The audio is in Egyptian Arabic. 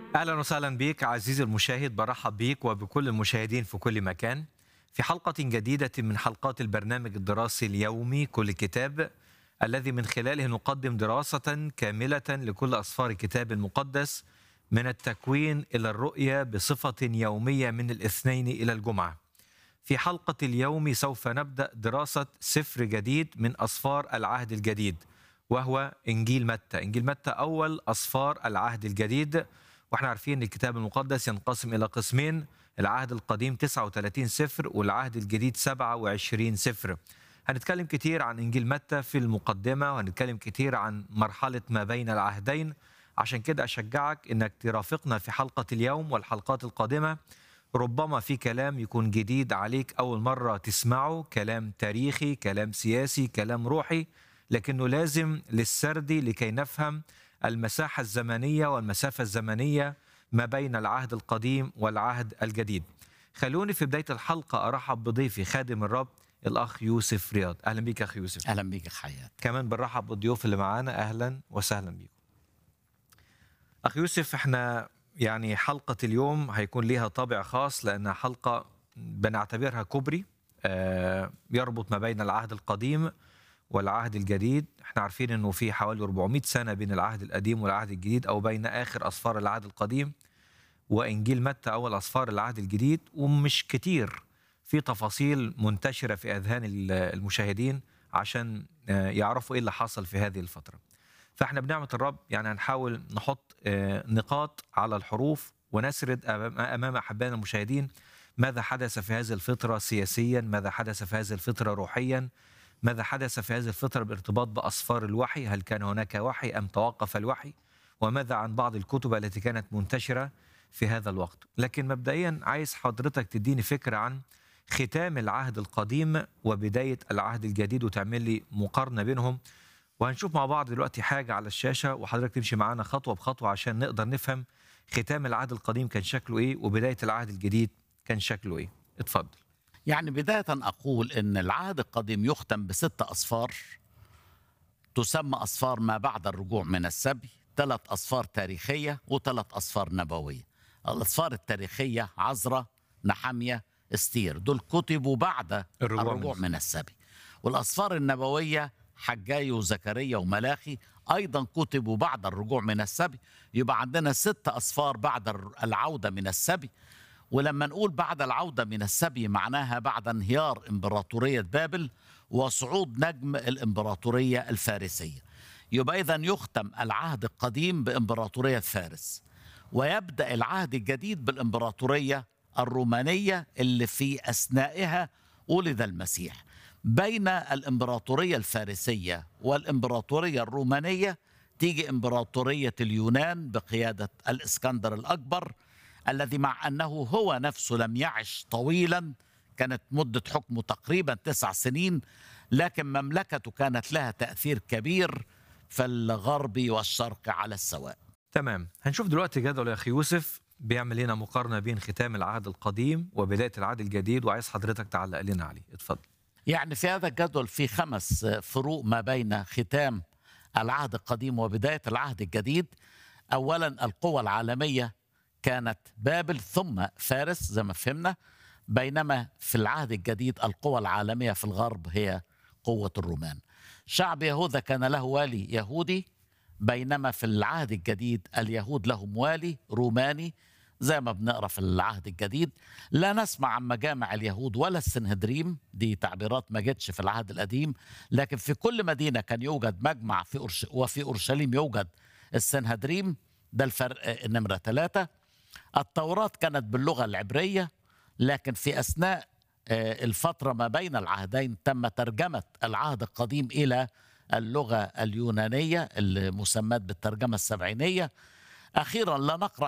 اهلا وسهلا بك عزيزي المشاهد برحب بك وبكل المشاهدين في كل مكان في حلقه جديده من حلقات البرنامج الدراسي اليومي كل كتاب الذي من خلاله نقدم دراسه كامله لكل اسفار الكتاب المقدس من التكوين الى الرؤيه بصفه يوميه من الاثنين الى الجمعه. في حلقه اليوم سوف نبدا دراسه سفر جديد من اسفار العهد الجديد وهو انجيل متى، انجيل متى اول اسفار العهد الجديد واحنا عارفين ان الكتاب المقدس ينقسم الى قسمين العهد القديم 39 سفر والعهد الجديد 27 سفر هنتكلم كتير عن انجيل متى في المقدمه وهنتكلم كتير عن مرحله ما بين العهدين عشان كده اشجعك انك ترافقنا في حلقه اليوم والحلقات القادمه ربما في كلام يكون جديد عليك اول مره تسمعه كلام تاريخي كلام سياسي كلام روحي لكنه لازم للسرد لكي نفهم المساحة الزمنية والمسافة الزمنية ما بين العهد القديم والعهد الجديد خلوني في بداية الحلقة أرحب بضيفي خادم الرب الأخ يوسف رياض أهلا بيك يا أخي يوسف اهلا بيك يا حياة كمان بنرحب بالضيوف اللي معانا أهلا وسهلا بيكم أخ يوسف احنا يعني حلقة اليوم هيكون ليها طابع خاص لأنها حلقة بنعتبرها كوبري آه، يربط ما بين العهد القديم والعهد الجديد احنا عارفين انه في حوالي 400 سنة بين العهد القديم والعهد الجديد او بين اخر اسفار العهد القديم وانجيل متى اول اسفار العهد الجديد ومش كتير في تفاصيل منتشرة في اذهان ال- المشاهدين عشان آه، يعرفوا ايه اللي حصل في هذه الفترة فاحنا بنعمة الرب يعني هنحاول نحط آه، نقاط على الحروف ونسرد أمام- امام احبائنا المشاهدين ماذا حدث في هذه الفترة سياسيا ماذا حدث في هذه الفترة روحيا ماذا حدث في هذه الفترة بارتباط بأسفار الوحي هل كان هناك وحي أم توقف الوحي وماذا عن بعض الكتب التي كانت منتشرة في هذا الوقت لكن مبدئيا عايز حضرتك تديني فكرة عن ختام العهد القديم وبداية العهد الجديد وتعمل لي مقارنة بينهم وهنشوف مع بعض دلوقتي حاجة على الشاشة وحضرتك تمشي معانا خطوة بخطوة عشان نقدر نفهم ختام العهد القديم كان شكله ايه وبداية العهد الجديد كان شكله ايه اتفضل يعني بداية أقول أن العهد القديم يختم بست أصفار تسمى أصفار ما بعد الرجوع من السبي ثلاث أصفار تاريخية وثلاث أصفار نبوية الأصفار التاريخية عزرة نحمية استير دول كتبوا بعد الرجوع الرجوع, من الرجوع من السبي والأصفار النبوية حجاي وزكريا وملاخي أيضا كتبوا بعد الرجوع من السبي يبقى عندنا ست أصفار بعد العودة من السبي ولما نقول بعد العودة من السبي معناها بعد انهيار إمبراطورية بابل وصعود نجم الإمبراطورية الفارسية يبقى إذا يختم العهد القديم بإمبراطورية فارس ويبدأ العهد الجديد بالإمبراطورية الرومانية اللي في أثنائها ولد المسيح بين الإمبراطورية الفارسية والإمبراطورية الرومانية تيجي إمبراطورية اليونان بقيادة الإسكندر الأكبر الذي مع أنه هو نفسه لم يعش طويلا كانت مدة حكمه تقريبا تسع سنين لكن مملكته كانت لها تأثير كبير في الغرب والشرق على السواء تمام هنشوف دلوقتي جدول يا اخي يوسف بيعمل لنا مقارنه بين ختام العهد القديم وبدايه العهد الجديد وعايز حضرتك تعلق لنا عليه اتفضل يعني في هذا الجدول في خمس فروق ما بين ختام العهد القديم وبداية العهد الجديد أولا القوى العالمية كانت بابل ثم فارس زي ما فهمنا بينما في العهد الجديد القوى العالمية في الغرب هي قوة الرومان شعب يهوذا كان له والي يهودي بينما في العهد الجديد اليهود لهم والي روماني زي ما بنقرا في العهد الجديد لا نسمع عن مجامع اليهود ولا السنهدريم دي تعبيرات ما جتش في العهد القديم لكن في كل مدينه كان يوجد مجمع في أرش وفي اورشليم يوجد السنهدريم ده الفرق النمره ثلاثه التوراه كانت باللغه العبريه لكن في اثناء آه، الفتره ما بين العهدين تم ترجمه العهد القديم الى اللغه اليونانيه اللي مسمات بالترجمه السبعينيه اخيرا لا نقرا